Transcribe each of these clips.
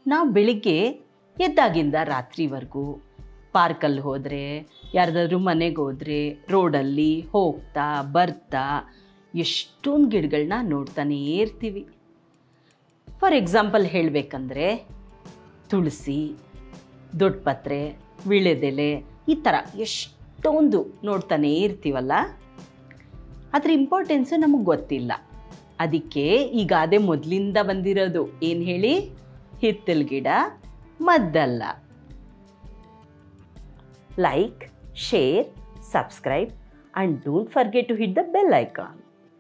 ನಾವು ಬೆಳಿಗ್ಗೆ ಎದ್ದಾಗಿಂದ ರಾತ್ರಿವರೆಗೂ ಪಾರ್ಕಲ್ಲಿ ಹೋದರೆ ಯಾರ್ದಾದ್ರೂ ಮನೆಗೆ ಹೋದರೆ ರೋಡಲ್ಲಿ ಹೋಗ್ತಾ ಬರ್ತಾ ಎಷ್ಟೊಂದು ಗಿಡಗಳನ್ನ ನೋಡ್ತಾನೇ ಇರ್ತೀವಿ ಫಾರ್ ಎಕ್ಸಾಂಪಲ್ ಹೇಳಬೇಕಂದ್ರೆ ತುಳಸಿ ದೊಡ್ಡಪತ್ರೆ ವೀಳ್ಯದೆಲೆ ಈ ಥರ ಎಷ್ಟೊಂದು ನೋಡ್ತಾನೇ ಇರ್ತೀವಲ್ಲ ಅದ್ರ ಇಂಪಾರ್ಟೆನ್ಸು ನಮಗೆ ಗೊತ್ತಿಲ್ಲ ಅದಕ್ಕೆ ಈಗ ಅದೇ ಮೊದಲಿಂದ ಬಂದಿರೋದು ಏನು ಹೇಳಿ ಹಿತ್ತಲ್ ಗಿಡ ಮದ್ದಲ್ಲ like share subscribe and don't forget to hit the bell icon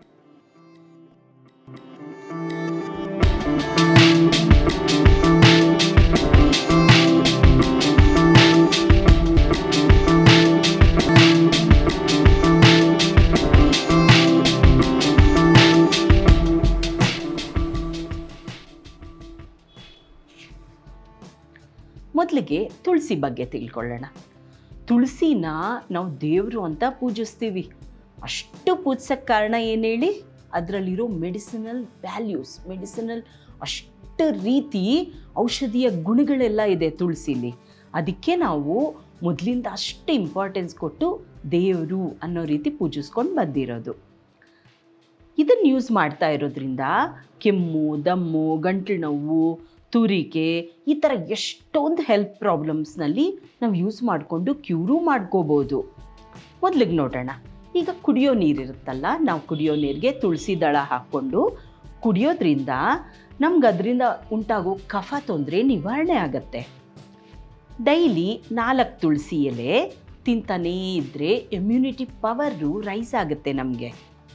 ಮೊದಲಿಗೆ ತುಳಸಿ ಬಗ್ಗೆ ತಿಳ್ಕೊಳ್ಳೋಣ ತುಳಸಿನ ನಾವು ದೇವರು ಅಂತ ಪೂಜಿಸ್ತೀವಿ ಅಷ್ಟು ಪೂಜಿಸೋಕ್ಕೆ ಕಾರಣ ಏನು ಹೇಳಿ ಅದರಲ್ಲಿರೋ ಮೆಡಿಸಿನಲ್ ವ್ಯಾಲ್ಯೂಸ್ ಮೆಡಿಸಿನಲ್ ಅಷ್ಟು ರೀತಿ ಔಷಧೀಯ ಗುಣಗಳೆಲ್ಲ ಇದೆ ತುಳಸಿಲಿ ಅದಕ್ಕೆ ನಾವು ಮೊದಲಿಂದ ಅಷ್ಟು ಇಂಪಾರ್ಟೆನ್ಸ್ ಕೊಟ್ಟು ದೇವರು ಅನ್ನೋ ರೀತಿ ಪೂಜಿಸ್ಕೊಂಡು ಬಂದಿರೋದು ಇದನ್ನು ಯೂಸ್ ಮಾಡ್ತಾ ಇರೋದ್ರಿಂದ ಕೆಮ್ಮು ದಮ್ಮು ಗಂಟಲು ನೋವು ತುರಿಕೆ ಈ ಥರ ಎಷ್ಟೊಂದು ಹೆಲ್ತ್ ಪ್ರಾಬ್ಲಮ್ಸ್ನಲ್ಲಿ ನಾವು ಯೂಸ್ ಮಾಡಿಕೊಂಡು ಕ್ಯೂರೂ ಮಾಡ್ಕೋಬೋದು ಮೊದಲಿಗೆ ನೋಡೋಣ ಈಗ ಕುಡಿಯೋ ನೀರಿರುತ್ತಲ್ಲ ನಾವು ಕುಡಿಯೋ ನೀರಿಗೆ ತುಳಸಿ ದಳ ಹಾಕ್ಕೊಂಡು ಕುಡಿಯೋದ್ರಿಂದ ನಮ್ಗೆ ಅದರಿಂದ ಉಂಟಾಗೋ ಕಫ ತೊಂದರೆ ನಿವಾರಣೆ ಆಗತ್ತೆ ಡೈಲಿ ನಾಲ್ಕು ತುಳಸಿ ಎಲೆ ತಿಂತಾನೇ ಇದ್ದರೆ ಇಮ್ಯುನಿಟಿ ಪವರು ರೈಸ್ ಆಗುತ್ತೆ ನಮಗೆ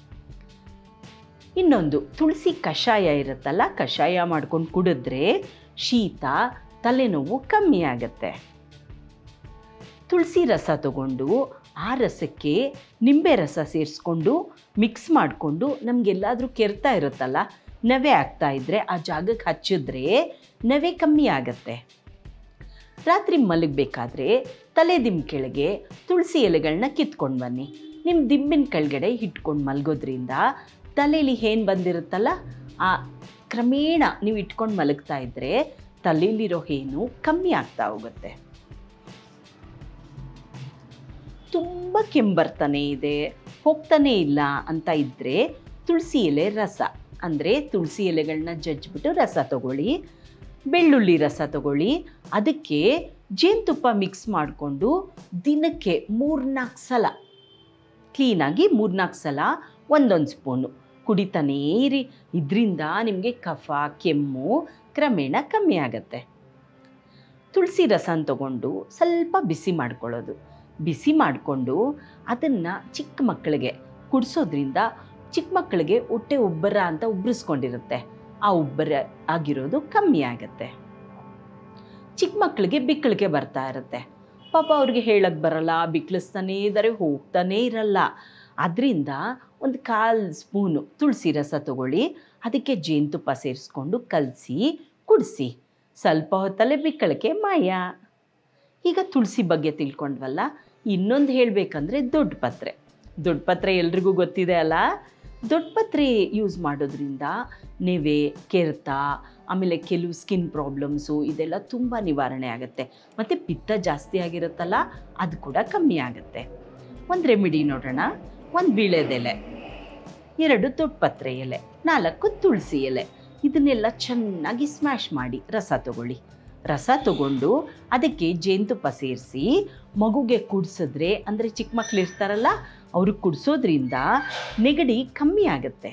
ಇನ್ನೊಂದು ತುಳಸಿ ಕಷಾಯ ಇರುತ್ತಲ್ಲ ಕಷಾಯ ಮಾಡ್ಕೊಂಡು ಕುಡಿದ್ರೆ ಶೀತ ತಲೆನೋವು ಕಮ್ಮಿ ಆಗತ್ತೆ ತುಳಸಿ ರಸ ತಗೊಂಡು ಆ ರಸಕ್ಕೆ ನಿಂಬೆ ರಸ ಸೇರಿಸ್ಕೊಂಡು ಮಿಕ್ಸ್ ಮಾಡಿಕೊಂಡು ನಮಗೆಲ್ಲಾದರೂ ಕೆರ್ತಾ ಇರುತ್ತಲ್ಲ ನವೆ ಆಗ್ತಾ ಇದ್ದರೆ ಆ ಜಾಗಕ್ಕೆ ಹಚ್ಚಿದ್ರೆ ನವೆ ಕಮ್ಮಿ ಆಗತ್ತೆ ರಾತ್ರಿ ಮಲಗಬೇಕಾದ್ರೆ ತಲೆ ದಿಂಬು ಕೆಳಗೆ ತುಳಸಿ ಎಲೆಗಳನ್ನ ಕಿತ್ಕೊಂಡು ಬನ್ನಿ ನಿಮ್ಮ ದಿಂಬಿನ ಕೆಳಗಡೆ ಇಟ್ಕೊಂಡು ಮಲಗೋದ್ರಿಂದ ತಲೆಯಲ್ಲಿ ಏನು ಬಂದಿರುತ್ತಲ್ಲ ಆ ಕ್ರಮೇಣ ನೀವು ಇಟ್ಕೊಂಡು ಮಲಗ್ತಾ ಇದ್ದರೆ ತಲೆಯಲ್ಲಿರೋ ಹೇನು ಕಮ್ಮಿ ಆಗ್ತಾ ಹೋಗುತ್ತೆ ತುಂಬ ಕೆಮ್ಮು ಬರ್ತಾನೆ ಇದೆ ಹೋಗ್ತಾನೇ ಇಲ್ಲ ಅಂತ ಇದ್ದರೆ ತುಳಸಿ ಎಲೆ ರಸ ಅಂದರೆ ತುಳಸಿ ಎಲೆಗಳನ್ನ ಜಜ್ಜಿಬಿಟ್ಟು ರಸ ತಗೊಳ್ಳಿ ಬೆಳ್ಳುಳ್ಳಿ ರಸ ತಗೊಳ್ಳಿ ಅದಕ್ಕೆ ಜೇನುತುಪ್ಪ ಮಿಕ್ಸ್ ಮಾಡಿಕೊಂಡು ದಿನಕ್ಕೆ ಮೂರ್ನಾಲ್ಕು ಸಲ ಕ್ಲೀನಾಗಿ ಮೂರ್ನಾಲ್ಕು ಸಲ ಒಂದೊಂದು ಸ್ಪೂನು ಕುಡಿತಾನೇ ಇರಿ ಇದರಿಂದ ನಿಮಗೆ ಕಫ ಕೆಮ್ಮು ಕ್ರಮೇಣ ಕಮ್ಮಿ ಆಗತ್ತೆ ತುಳಸಿ ರಸನ ತಗೊಂಡು ಸ್ವಲ್ಪ ಬಿಸಿ ಮಾಡ್ಕೊಳ್ಳೋದು ಬಿಸಿ ಮಾಡಿಕೊಂಡು ಅದನ್ನು ಚಿಕ್ಕ ಮಕ್ಕಳಿಗೆ ಕುಡಿಸೋದ್ರಿಂದ ಚಿಕ್ಕ ಮಕ್ಕಳಿಗೆ ಹೊಟ್ಟೆ ಉಬ್ಬರ ಅಂತ ಉಬ್ಬರಿಸ್ಕೊಂಡಿರುತ್ತೆ ಆ ಉಬ್ಬರ ಆಗಿರೋದು ಕಮ್ಮಿ ಆಗತ್ತೆ ಚಿಕ್ಕ ಮಕ್ಕಳಿಗೆ ಬಿಕ್ಕಳಿಗೆ ಬರ್ತಾ ಇರುತ್ತೆ ಪಾಪ ಅವ್ರಿಗೆ ಹೇಳಕ್ಕೆ ಬರಲ್ಲ ಬಿಕ್ಳಿಸ್ತಾನೇ ಇದ್ದಾರೆ ಹೋಗ್ತಾನೇ ಇರಲ್ಲ ಅದರಿಂದ ಒಂದು ಕಾಲು ಸ್ಪೂನು ತುಳಸಿ ರಸ ತಗೊಳ್ಳಿ ಅದಕ್ಕೆ ಜೇನುತುಪ್ಪ ಸೇರಿಸ್ಕೊಂಡು ಕಲಸಿ ಕುಡಿಸಿ ಸ್ವಲ್ಪ ಹೊತ್ತಲ್ಲೇ ಬಿಕ್ಕಳಿಕೆ ಮಾಯ ಈಗ ತುಳಸಿ ಬಗ್ಗೆ ತಿಳ್ಕೊಂಡ್ವಲ್ಲ ಇನ್ನೊಂದು ಹೇಳಬೇಕಂದ್ರೆ ದೊಡ್ಡ ಪತ್ರೆ ದೊಡ್ಡ ಪತ್ರೆ ಎಲ್ರಿಗೂ ಗೊತ್ತಿದೆ ಅಲ್ಲ ದೊಡ್ಡ ಪತ್ರೆ ಯೂಸ್ ಮಾಡೋದ್ರಿಂದ ನೆವೆ ಕೆರೆತ ಆಮೇಲೆ ಕೆಲವು ಸ್ಕಿನ್ ಪ್ರಾಬ್ಲಮ್ಸು ಇದೆಲ್ಲ ತುಂಬ ನಿವಾರಣೆ ಆಗುತ್ತೆ ಮತ್ತು ಪಿತ್ತ ಜಾಸ್ತಿ ಆಗಿರುತ್ತಲ್ಲ ಅದು ಕೂಡ ಕಮ್ಮಿ ಆಗುತ್ತೆ ಒಂದು ರೆಮಿಡಿ ನೋಡೋಣ ಒಂದು ವೀಳ್ಯದೆಲೆ ಎರಡು ದೊಡ್ಡ ಪತ್ರೆ ಎಲೆ ನಾಲ್ಕು ತುಳಸಿ ಎಲೆ ಇದನ್ನೆಲ್ಲ ಚೆನ್ನಾಗಿ ಸ್ಮ್ಯಾಶ್ ಮಾಡಿ ರಸ ತಗೊಳ್ಳಿ ರಸ ತಗೊಂಡು ಅದಕ್ಕೆ ಜೇನುತುಪ್ಪ ಸೇರಿಸಿ ಮಗುಗೆ ಕುಡಿಸಿದ್ರೆ ಅಂದರೆ ಚಿಕ್ಕ ಮಕ್ಳು ಇರ್ತಾರಲ್ಲ ಅವ್ರಿಗೆ ಕುಡಿಸೋದ್ರಿಂದ ನೆಗಡಿ ಕಮ್ಮಿ ಆಗುತ್ತೆ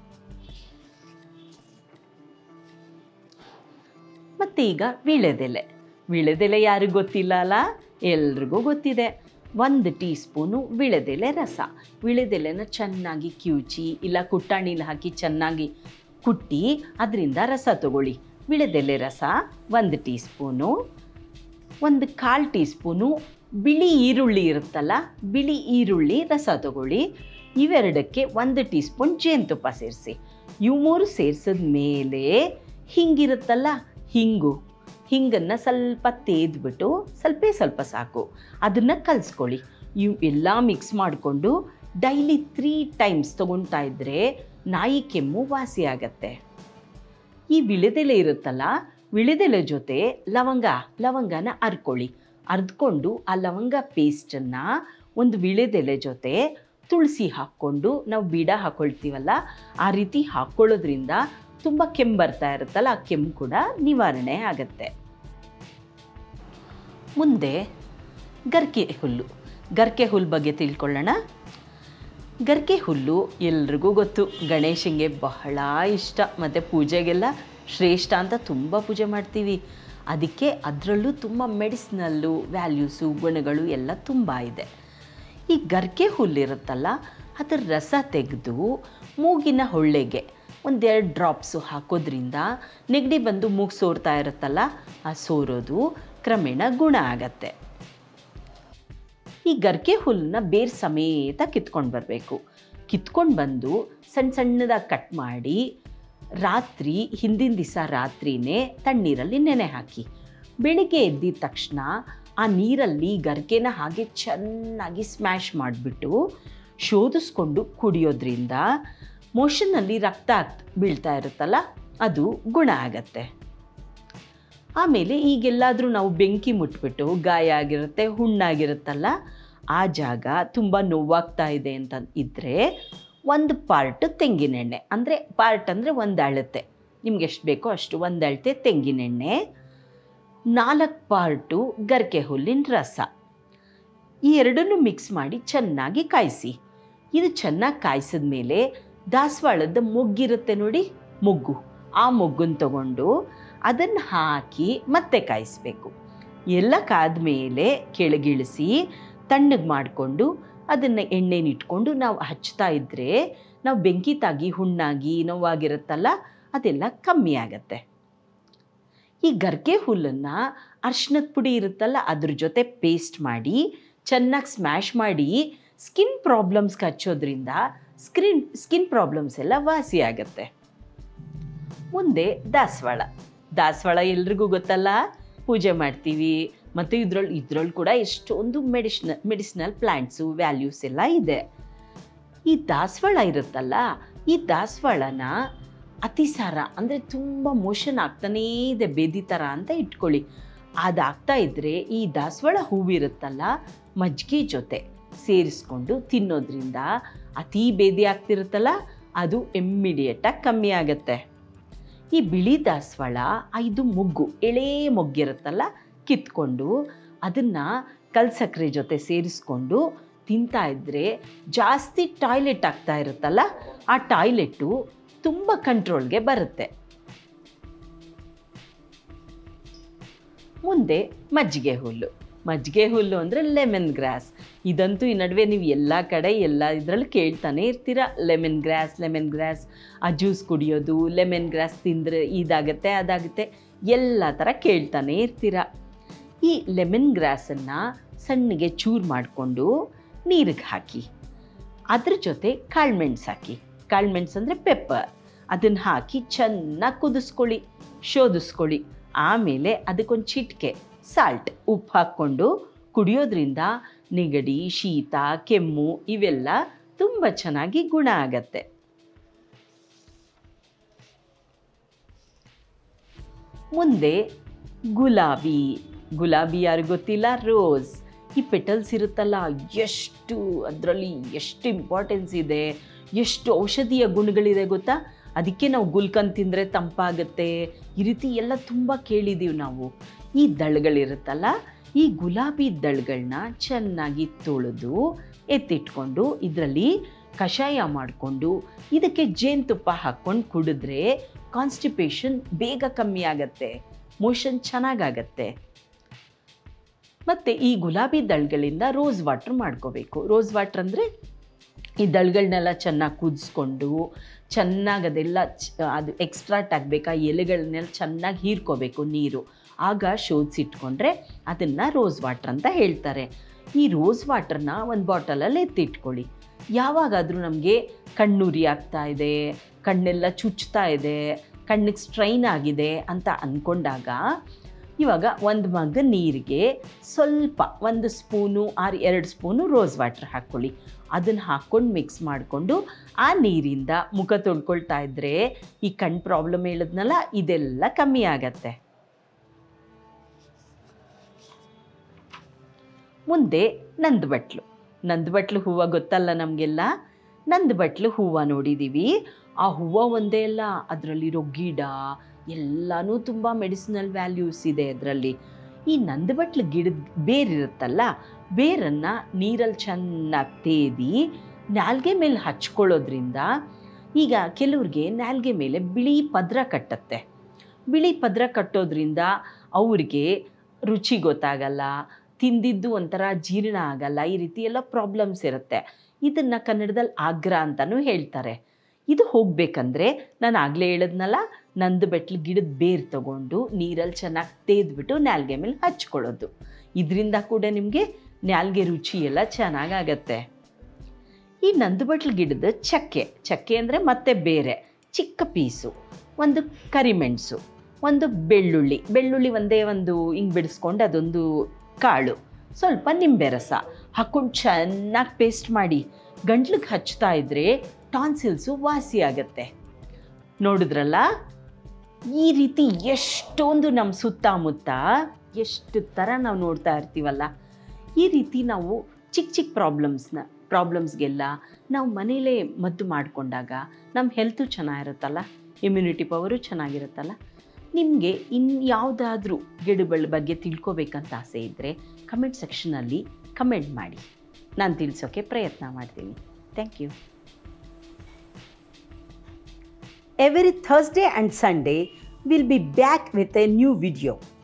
ಮತ್ತು ಈಗ ವೀಳ್ಯದೆಲೆ ವೀಳ್ಯದೆಲೆ ಯಾರಿಗೂ ಗೊತ್ತಿಲ್ಲ ಅಲ್ಲ ಎಲ್ರಿಗೂ ಗೊತ್ತಿದೆ ಒಂದು ಟೀ ಸ್ಪೂನು ವೀಳ್ಯದೆಲೆ ರಸ ವೀಳ್ಯದೆಲೆನ ಚೆನ್ನಾಗಿ ಕಿವುಚಿ ಇಲ್ಲ ಕುಟ್ಟಾಣಿಲಿ ಹಾಕಿ ಚೆನ್ನಾಗಿ ಕುಟ್ಟಿ ಅದರಿಂದ ರಸ ತಗೊಳ್ಳಿ ವೀಳ್ಯದೆಲೆ ರಸ ಒಂದು ಟೀ ಸ್ಪೂನು ಒಂದು ಕಾಲು ಟೀ ಸ್ಪೂನು ಬಿಳಿ ಈರುಳ್ಳಿ ಇರುತ್ತಲ್ಲ ಬಿಳಿ ಈರುಳ್ಳಿ ರಸ ತಗೊಳ್ಳಿ ಇವೆರಡಕ್ಕೆ ಒಂದು ಟೀ ಸ್ಪೂನ್ ಜೇನುತುಪ್ಪ ಸೇರಿಸಿ ಇವು ಮೂರು ಸೇರಿಸಿದ ಮೇಲೆ ಹಿಂಗಿರುತ್ತಲ್ಲ ಹಿಂಗು ಹಿಂಗನ್ನು ಸ್ವಲ್ಪ ತೇದ್ಬಿಟ್ಟು ಸ್ವಲ್ಪ ಸ್ವಲ್ಪ ಸಾಕು ಅದನ್ನು ಕಲಿಸ್ಕೊಳ್ಳಿ ಇವು ಎಲ್ಲ ಮಿಕ್ಸ್ ಮಾಡಿಕೊಂಡು ಡೈಲಿ ತ್ರೀ ಟೈಮ್ಸ್ ತೊಗೊಳ್ತಾ ಇದ್ದರೆ ನಾಯಿ ಕೆಮ್ಮು ವಾಸಿ ಆಗತ್ತೆ ಈ ವಿಳೆದೆಲೆ ಇರುತ್ತಲ್ಲ ವಿಳೆದೆಲೆ ಜೊತೆ ಲವಂಗ ಲವಂಗನ ಅರ್ಕೊಳ್ಳಿ ಅರ್ದ್ಕೊಂಡು ಆ ಲವಂಗ ಪೇಸ್ಟನ್ನು ಒಂದು ವಿಳೆದೆಲೆ ಜೊತೆ ತುಳಸಿ ಹಾಕ್ಕೊಂಡು ನಾವು ಬೀಡ ಹಾಕ್ಕೊಳ್ತೀವಲ್ಲ ಆ ರೀತಿ ಹಾಕ್ಕೊಳ್ಳೋದ್ರಿಂದ ತುಂಬ ಕೆಮ್ಮು ಬರ್ತಾ ಇರುತ್ತಲ್ಲ ಆ ಕೆಮ್ಮು ಕೂಡ ನಿವಾರಣೆ ಆಗುತ್ತೆ ಮುಂದೆ ಗರ್ಕೆ ಹುಲ್ಲು ಗರ್ಕೆ ಹುಲ್ಲು ಬಗ್ಗೆ ತಿಳ್ಕೊಳ್ಳೋಣ ಗರ್ಕೆ ಹುಲ್ಲು ಎಲ್ರಿಗೂ ಗೊತ್ತು ಗಣೇಶನಿಗೆ ಬಹಳ ಇಷ್ಟ ಮತ್ತು ಪೂಜೆಗೆಲ್ಲ ಶ್ರೇಷ್ಠ ಅಂತ ತುಂಬ ಪೂಜೆ ಮಾಡ್ತೀವಿ ಅದಕ್ಕೆ ಅದರಲ್ಲೂ ತುಂಬ ಮೆಡಿಸಿನಲ್ಲು ವ್ಯಾಲ್ಯೂಸು ಗುಣಗಳು ಎಲ್ಲ ತುಂಬ ಇದೆ ಈ ಗರ್ಕೆ ಹುಲ್ಲಿರುತ್ತಲ್ಲ ಅದರ ರಸ ತೆಗೆದು ಮೂಗಿನ ಹೊಳ್ಳೆಗೆ ಒಂದೆರಡು ಡ್ರಾಪ್ಸು ಹಾಕೋದ್ರಿಂದ ನೆಗಡಿ ಬಂದು ಮೂಗು ಸೋರ್ತಾ ಇರುತ್ತಲ್ಲ ಆ ಸೋರೋದು ಕ್ರಮೇಣ ಗುಣ ಆಗತ್ತೆ ಈ ಗರ್ಕೆ ಹುಲ್ಲನ್ನ ಬೇರ್ ಸಮೇತ ಕಿತ್ಕೊಂಡು ಬರಬೇಕು ಕಿತ್ಕೊಂಡು ಬಂದು ಸಣ್ಣ ಸಣ್ಣದಾಗಿ ಕಟ್ ಮಾಡಿ ರಾತ್ರಿ ಹಿಂದಿನ ದಿವಸ ರಾತ್ರಿನೇ ತಣ್ಣೀರಲ್ಲಿ ನೆನೆ ಹಾಕಿ ಬೆಳಿಗ್ಗೆ ಎದ್ದಿದ ತಕ್ಷಣ ಆ ನೀರಲ್ಲಿ ಗರ್ಗೆನ ಹಾಗೆ ಚೆನ್ನಾಗಿ ಸ್ಮ್ಯಾಶ್ ಮಾಡಿಬಿಟ್ಟು ಶೋಧಿಸ್ಕೊಂಡು ಕುಡಿಯೋದ್ರಿಂದ ಮೋಷನ್ನಲ್ಲಿ ರಕ್ತ ಆಗ್- ಬೀಳ್ತಾ ಇರುತ್ತಲ್ಲ ಅದು ಗುಣ ಆಗತ್ತೆ ಆಮೇಲೆ ಈಗೆಲ್ಲಾದರೂ ನಾವು ಬೆಂಕಿ ಮುಟ್ಬಿಟ್ಟು ಗಾಯ ಆಗಿರುತ್ತೆ ಹುಣ್ಣಾಗಿರುತ್ತಲ್ಲ ಆ ಜಾಗ ತುಂಬ ನೋವಾಗ್ತಾ ಇದೆ ಅಂತ ಇದ್ದರೆ ಒಂದು ಪಾರ್ಟ್ ತೆಂಗಿನೆಣ್ಣೆ ಅಂದರೆ ಪಾರ್ಟ್ ಅಂದರೆ ಒಂದು ಅಳತೆ ನಿಮ್ಗೆ ಎಷ್ಟು ಬೇಕೋ ಅಷ್ಟು ಒಂದು ಅಳತೆ ತೆಂಗಿನೆಣ್ಣೆ ನಾಲ್ಕು ಪಾರ್ಟು ಗರ್ಕೆ ಹುಲ್ಲಿನ ರಸ ಈ ಎರಡನ್ನೂ ಮಿಕ್ಸ್ ಮಾಡಿ ಚೆನ್ನಾಗಿ ಕಾಯಿಸಿ ಇದು ಚೆನ್ನಾಗಿ ಕಾಯಿಸಿದ ಮೇಲೆ ದಾಸವಾಳದ ಮೊಗ್ಗಿರುತ್ತೆ ನೋಡಿ ಮೊಗ್ಗು ಆ ಮೊಗ್ಗನ್ನು ತಗೊಂಡು ಅದನ್ನು ಹಾಕಿ ಮತ್ತೆ ಕಾಯಿಸ್ಬೇಕು ಎಲ್ಲ ಕಾದ್ಮೇಲೆ ಕೆಳಗಿಳಿಸಿ ತಣ್ಣಗೆ ಮಾಡಿಕೊಂಡು ಅದನ್ನು ಎಣ್ಣೆನಿಟ್ಕೊಂಡು ನಾವು ಹಚ್ತಾ ಇದ್ದರೆ ನಾವು ಬೆಂಕಿ ತಾಗಿ ಹುಣ್ಣಾಗಿ ನೋವಾಗಿರುತ್ತಲ್ಲ ಅದೆಲ್ಲ ಕಮ್ಮಿ ಆಗತ್ತೆ ಈ ಗರ್ಗೆ ಹುಲ್ಲನ್ನು ಅರ್ಶಿನದ ಪುಡಿ ಇರುತ್ತಲ್ಲ ಅದ್ರ ಜೊತೆ ಪೇಸ್ಟ್ ಮಾಡಿ ಚೆನ್ನಾಗಿ ಸ್ಮ್ಯಾಶ್ ಮಾಡಿ ಸ್ಕಿನ್ ಪ್ರಾಬ್ಲಮ್ಸ್ಗೆ ಹಚ್ಚೋದ್ರಿಂದ ಸ್ಕ್ರಿನ್ ಸ್ಕಿನ್ ಪ್ರಾಬ್ಲಮ್ಸ್ ಎಲ್ಲ ವಾಸಿ ಆಗತ್ತೆ ಮುಂದೆ ದಾಸವಾಳ ದಾಸವಾಳ ಎಲ್ರಿಗೂ ಗೊತ್ತಲ್ಲ ಪೂಜೆ ಮಾಡ್ತೀವಿ ಮತ್ತು ಇದ್ರಲ್ಲಿ ಇದ್ರಲ್ಲಿ ಕೂಡ ಎಷ್ಟೊಂದು ಮೆಡಿಸಿನ ಮೆಡಿಸಿನಲ್ ಪ್ಲ್ಯಾಂಟ್ಸು ವ್ಯಾಲ್ಯೂಸ್ ಎಲ್ಲ ಇದೆ ಈ ದಾಸವಾಳ ಇರುತ್ತಲ್ಲ ಈ ದಾಸವಾಳನ ಅತಿಸಾರ ಅಂದರೆ ತುಂಬ ಮೋಷನ್ ಆಗ್ತಾನೇ ಇದೆ ಬೇದಿ ಥರ ಅಂತ ಇಟ್ಕೊಳ್ಳಿ ಅದಾಗ್ತಾ ಇದ್ದರೆ ಈ ದಾಸವಾಳ ಹೂವಿರುತ್ತಲ್ಲ ಮಜ್ಜಿಗೆ ಜೊತೆ ಸೇರಿಸ್ಕೊಂಡು ತಿನ್ನೋದ್ರಿಂದ ಅತಿ ಬೇದಿ ಆಗ್ತಿರುತ್ತಲ್ಲ ಅದು ಇಮ್ಮಿಡಿಯೇಟಾಗಿ ಕಮ್ಮಿ ಆಗತ್ತೆ ಈ ಬಿಳಿ ದಾಸವಾಳ ಐದು ಮೊಗ್ಗು ಎಳೆ ಮೊಗ್ಗಿರುತ್ತಲ್ಲ ಕಿತ್ಕೊಂಡು ಅದನ್ನು ಕಲ್ಸಕ್ಕರೆ ಜೊತೆ ಸೇರಿಸ್ಕೊಂಡು ತಿಂತಾ ಇದ್ದರೆ ಜಾಸ್ತಿ ಟಾಯ್ಲೆಟ್ ಆಗ್ತಾ ಇರುತ್ತಲ್ಲ ಆ ಟಾಯ್ಲೆಟ್ಟು ತುಂಬ ಕಂಟ್ರೋಲ್ಗೆ ಬರುತ್ತೆ ಮುಂದೆ ಮಜ್ಜಿಗೆ ಹುಲ್ಲು ಮಜ್ಜಿಗೆ ಹುಲ್ಲು ಅಂದರೆ ಲೆಮನ್ ಗ್ರಾಸ್ ಇದಂತೂ ಈ ನಡುವೆ ನೀವು ಎಲ್ಲ ಕಡೆ ಎಲ್ಲ ಇದರಲ್ಲಿ ಕೇಳ್ತಾನೆ ಇರ್ತೀರ ಲೆಮನ್ ಗ್ರಾಸ್ ಲೆಮನ್ ಗ್ರಾಸ್ ಆ ಜ್ಯೂಸ್ ಕುಡಿಯೋದು ಲೆಮನ್ ಗ್ರಾಸ್ ತಿಂದರೆ ಇದಾಗುತ್ತೆ ಅದಾಗುತ್ತೆ ಎಲ್ಲ ಥರ ಕೇಳ್ತಾನೆ ಇರ್ತೀರ ಈ ಲೆಮನ್ ಗ್ರಾಸನ್ನು ಸಣ್ಣಗೆ ಚೂರು ಮಾಡಿಕೊಂಡು ನೀರಿಗೆ ಹಾಕಿ ಅದ್ರ ಜೊತೆ ಕಾಳುಮೆಣ್ಸು ಹಾಕಿ ಕಾಳುಮೆಣ್ಸು ಅಂದರೆ ಪೆಪ್ಪರ್ ಅದನ್ನು ಹಾಕಿ ಚೆನ್ನಾಗಿ ಕುದಿಸ್ಕೊಳ್ಳಿ ಶೋಧಿಸ್ಕೊಳ್ಳಿ ಆಮೇಲೆ ಅದಕ್ಕೊಂದು ಚಿಟಿಕೆ ಸಾಲ್ಟ್ ಉಪ್ಪು ಹಾಕ್ಕೊಂಡು ಕುಡಿಯೋದ್ರಿಂದ ನೆಗಡಿ ಶೀತ ಕೆಮ್ಮು ಇವೆಲ್ಲ ತುಂಬ ಚೆನ್ನಾಗಿ ಗುಣ ಆಗತ್ತೆ ಮುಂದೆ ಗುಲಾಬಿ ಗುಲಾಬಿ ಯಾರು ಗೊತ್ತಿಲ್ಲ ರೋಸ್ ಈ ಪೆಟಲ್ಸ್ ಇರುತ್ತಲ್ಲ ಎಷ್ಟು ಅದರಲ್ಲಿ ಎಷ್ಟು ಇಂಪಾರ್ಟೆನ್ಸ್ ಇದೆ ಎಷ್ಟು ಔಷಧೀಯ ಗುಣಗಳಿದೆ ಗೊತ್ತಾ ಅದಕ್ಕೆ ನಾವು ಗುಲ್ಕನ್ ತಿಂದರೆ ತಂಪಾಗುತ್ತೆ ಈ ರೀತಿ ಎಲ್ಲ ತುಂಬ ಕೇಳಿದ್ದೀವಿ ನಾವು ಈ ದಳಗಳಿರುತ್ತಲ್ಲ ಈ ಗುಲಾಬಿ ದಳಗಳನ್ನ ಚೆನ್ನಾಗಿ ತೊಳೆದು ಎತ್ತಿಟ್ಕೊಂಡು ಇದರಲ್ಲಿ ಕಷಾಯ ಮಾಡಿಕೊಂಡು ಇದಕ್ಕೆ ಜೇನುತುಪ್ಪ ಹಾಕ್ಕೊಂಡು ಕುಡಿದ್ರೆ ಕಾನ್ಸ್ಟಿಪೇಷನ್ ಬೇಗ ಕಮ್ಮಿ ಆಗತ್ತೆ ಮೋಷನ್ ಚೆನ್ನಾಗಾಗತ್ತೆ ಮತ್ತು ಈ ಗುಲಾಬಿ ದಳಗಳಿಂದ ರೋಸ್ ವಾಟ್ರ್ ಮಾಡ್ಕೋಬೇಕು ರೋಸ್ ವಾಟ್ರ್ ಅಂದರೆ ಈ ದಳಗಳನ್ನೆಲ್ಲ ಚೆನ್ನಾಗಿ ಕುದಿಸ್ಕೊಂಡು ಚೆನ್ನಾಗಿ ಅದೆಲ್ಲ ಚ- ಅದು ಎಕ್ಸ್ಟ್ರಾಕ್ಟ್ ಆಗಬೇಕಾ ಎಲೆಗಳನ್ನೆಲ್ಲ ಚೆನ್ನಾಗಿ ಹೀರ್ಕೋಬೇಕು ನೀರು ಆಗ ಶೋಧಿಸಿಟ್ಕೊಂಡ್ರೆ ಅದನ್ನು ರೋಸ್ ವಾಟ್ರ್ ಅಂತ ಹೇಳ್ತಾರೆ ಈ ರೋಸ್ ವಾಟ್ರನ್ನ ಒಂದು ಬಾಟಲಲ್ಲಿ ಎತ್ತಿಟ್ಕೊಳ್ಳಿ ಯಾವಾಗಾದರೂ ನಮಗೆ ಕಣ್ಣುರಿ ಆಗ್ತಾ ಇದೆ ಕಣ್ಣೆಲ್ಲ ಚುಚ್ತಾ ಇದೆ ಕಣ್ಣಿಗೆ ಸ್ಟ್ರೈನ್ ಆಗಿದೆ ಅಂತ ಅಂದ್ಕೊಂಡಾಗ ಇವಾಗ ಒಂದು ಮಗ ನೀರಿಗೆ ಸ್ವಲ್ಪ ಒಂದು ಸ್ಪೂನು ಆರು ಎರಡು ಸ್ಪೂನು ರೋಸ್ ವಾಟ್ರ್ ಹಾಕ್ಕೊಳ್ಳಿ ಅದನ್ನು ಹಾಕ್ಕೊಂಡು ಮಿಕ್ಸ್ ಮಾಡಿಕೊಂಡು ಆ ನೀರಿಂದ ಮುಖ ತೊಳ್ಕೊಳ್ತಾ ಇದ್ದರೆ ಈ ಕಣ್ಣು ಪ್ರಾಬ್ಲಮ್ ಹೇಳಿದ್ನಲ್ಲ ಇದೆಲ್ಲ ಕಮ್ಮಿ ಆಗತ್ತೆ ಮುಂದೆ ನಂದಬಟ್ಲು ನಂದಬಟ್ಲು ಹೂವು ಗೊತ್ತಲ್ಲ ನಮಗೆಲ್ಲ ನಂದಬಟ್ಲು ಹೂವು ನೋಡಿದ್ದೀವಿ ಆ ಹೂವು ಒಂದೇ ಅಲ್ಲ ಅದರಲ್ಲಿರೋ ಗಿಡ ಎಲ್ಲನೂ ತುಂಬ ಮೆಡಿಸಿನಲ್ ವ್ಯಾಲ್ಯೂಸ್ ಇದೆ ಅದರಲ್ಲಿ ಈ ನಂದಬಟ್ಲು ಗಿಡದ ಬೇರಿರುತ್ತಲ್ಲ ಬೇರನ್ನು ನೀರಲ್ಲಿ ಚೆನ್ನಾಗಿ ತೇದಿ ನಾಲ್ಗೆ ಮೇಲೆ ಹಚ್ಕೊಳ್ಳೋದ್ರಿಂದ ಈಗ ಕೆಲವ್ರಿಗೆ ನಾಲ್ಗೆ ಮೇಲೆ ಬಿಳಿ ಪದ್ರ ಕಟ್ಟತ್ತೆ ಬಿಳಿ ಪದ್ರ ಕಟ್ಟೋದ್ರಿಂದ ಅವ್ರಿಗೆ ರುಚಿ ಗೊತ್ತಾಗಲ್ಲ ತಿಂದಿದ್ದು ಒಂಥರ ಜೀರ್ಣ ಆಗಲ್ಲ ಈ ರೀತಿ ಎಲ್ಲ ಪ್ರಾಬ್ಲಮ್ಸ್ ಇರುತ್ತೆ ಇದನ್ನು ಕನ್ನಡದಲ್ಲಿ ಆಗ್ರ ಅಂತಲೂ ಹೇಳ್ತಾರೆ ಇದು ಹೋಗಬೇಕಂದ್ರೆ ನಾನು ಆಗಲೇ ಹೇಳಿದ್ನಲ್ಲ ನಂದು ಬೆಟ್ಲು ಗಿಡದ ಬೇರು ತಗೊಂಡು ನೀರಲ್ಲಿ ಚೆನ್ನಾಗಿ ತೇದ್ಬಿಟ್ಟು ನಾಲ್ಗೆ ಮೇಲೆ ಹಚ್ಕೊಳ್ಳೋದು ಇದರಿಂದ ಕೂಡ ನಿಮಗೆ ನಾಲ್ಗೆ ರುಚಿ ಎಲ್ಲ ಚೆನ್ನಾಗಾಗತ್ತೆ ಈ ನಂದುಬಟ್ಲು ಗಿಡದ ಚಕ್ಕೆ ಚಕ್ಕೆ ಅಂದರೆ ಮತ್ತೆ ಬೇರೆ ಚಿಕ್ಕ ಪೀಸು ಒಂದು ಕರಿಮೆಣಸು ಒಂದು ಬೆಳ್ಳುಳ್ಳಿ ಬೆಳ್ಳುಳ್ಳಿ ಒಂದೇ ಒಂದು ಹಿಂಗೆ ಬಿಡಿಸ್ಕೊಂಡು ಅದೊಂದು ಕಾಳು ಸ್ವಲ್ಪ ನಿಂಬೆ ರಸ ಹಾಕ್ಕೊಂಡು ಚೆನ್ನಾಗಿ ಪೇಸ್ಟ್ ಮಾಡಿ ಗಂಟ್ಲಿಗೆ ಹಚ್ತಾ ಇದ್ದರೆ ಟಾನ್ಸಿಲ್ಸು ವಾಸಿ ಆಗತ್ತೆ ನೋಡಿದ್ರಲ್ಲ ಈ ರೀತಿ ಎಷ್ಟೊಂದು ನಮ್ಮ ಸುತ್ತಮುತ್ತ ಎಷ್ಟು ಥರ ನಾವು ನೋಡ್ತಾ ಇರ್ತೀವಲ್ಲ ಈ ರೀತಿ ನಾವು ಚಿಕ್ಕ ಚಿಕ್ಕ ಪ್ರಾಬ್ಲಮ್ಸ್ನ ಪ್ರಾಬ್ಲಮ್ಸ್ಗೆಲ್ಲ ನಾವು ಮನೇಲೇ ಮದ್ದು ಮಾಡಿಕೊಂಡಾಗ ನಮ್ಮ ಹೆಲ್ತು ಚೆನ್ನಾಗಿರುತ್ತಲ್ಲ ಇಮ್ಯುನಿಟಿ ಪವರು ಚೆನ್ನಾಗಿರುತ್ತಲ್ಲ ನಿಮಗೆ ಇನ್ನು ಯಾವುದಾದ್ರೂ ಗಿಡಗಳ ಬಗ್ಗೆ ತಿಳ್ಕೊಬೇಕಂತ ಆಸೆ ಇದ್ದರೆ ಕಮೆಂಟ್ ಸೆಕ್ಷನಲ್ಲಿ ಕಮೆಂಟ್ ಮಾಡಿ ನಾನು ತಿಳಿಸೋಕ್ಕೆ ಪ್ರಯತ್ನ ಮಾಡ್ತೀನಿ thank you Every Thursday and Sunday, we'll be back with a new video.